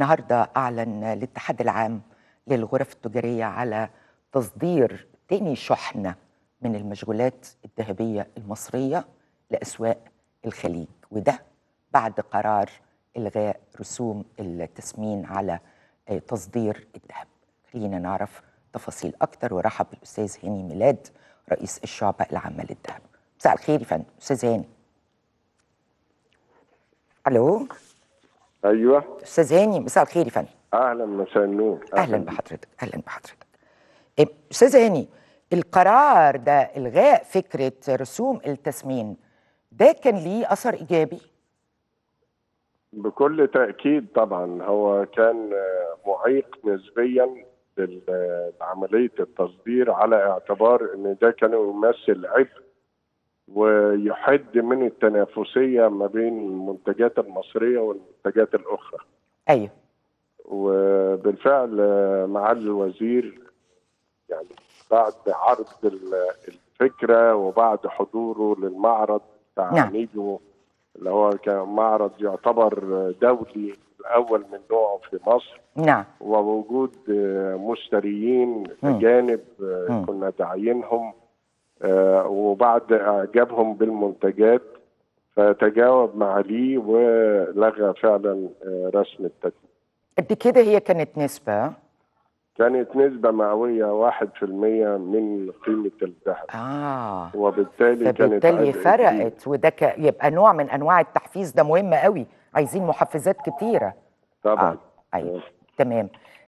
النهارده أعلن الاتحاد العام للغرف التجارية على تصدير تاني شحنة من المشغولات الذهبية المصرية لأسواق الخليج وده بعد قرار إلغاء رسوم التسمين على آه، تصدير الذهب خلينا نعرف تفاصيل أكتر ورحب بالأستاذ هاني ميلاد رئيس الشعبة العامة للذهب مساء الخير يا فندم أستاذ هاني ألو ايوه أستاذ هاني مساء الخير يا فندم اهلا مساء النور اهلا بحضرتك اهلا بحضرتك إيه، استاذ هاني القرار ده الغاء فكره رسوم التسمين ده كان ليه اثر ايجابي بكل تاكيد طبعا هو كان آه، معيق نسبيا لل- لعمليه التصدير على اعتبار ان ده كان يمثل عبء ويحد من التنافسيه ما بين المنتجات المصريه والمنتجات الاخرى ايوه وبالفعل آه، معالي الوزير يعني بعد عرض ال- الفكره وبعد حضوره للمعرض بتاع نعم. ميجو اللي هو كان معرض يعتبر دولي الاول من نوعه في مصر نعم ووجود آه، مشتريين مم. اجانب آه، مم. كنا داعيينهم آه، وبعد اعجابهم بالمنتجات فتجاوب معاليه ولغى فعلا آه، رسم التدوين قد كده هي كانت نسبه كانت نسبة مئوية واحد في المية من قيمة الذهب اه وبالتالي كانت فبالتالي عبء كبير. فرقت وده ك- يبقى نوع من انواع التحفيز ده مهم قوي عايزين محفزات كتيره طبعا آه. ايوه تمام